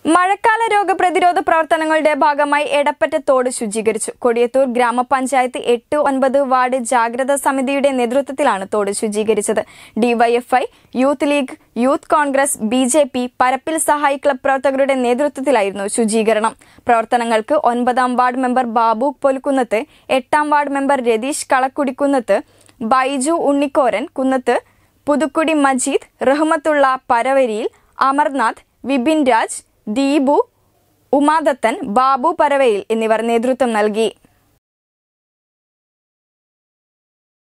മഴക്കാല രോഗപ്രതിരോധ പ്രവർത്തനങ്ങളുടെ ഭാഗമായി എടപ്പറ്റ തോട് ശുചീകരിച്ചു കൊടിയത്തൂർ ഗ്രാമപഞ്ചായത്ത് എട്ട് ഒൻപത് വാർഡ് ജാഗ്രതാ സമിതിയുടെ നേതൃത്വത്തിലാണ് തോട് ശുചീകരിച്ചത് DYFI youth league youth Congress B J P പരപ്പിൽ സഹായി ക്ലബ് പ്രവർത്തകരുടെ നേതൃത്വത്തിലായിരുന്നു ശുചീകരണം പ്രവർത്തനങ്ങൾക്ക് ഒൻപതാം വാർഡ് മെമ്പർ ബാബു പൊലുക്കുന്നത്ത് എട്ടാം വാർഡ് മെമ്പർ രതീഷ് കളക്കുടിക്കുന്നത്ത് ബൈജു ഉണ്ണിക്കോരൻ കുന്നത്ത് പുതുക്കുടി മജീദ് റഹ്മത്തുള്ള പരവരിയിൽ അമർനാഥ് വിപിൻ രാജ് ദീപു ഉമാദത്തൻ ബാബു പരവയിൽ എന്നിവർ നേതൃത്വം നൽകി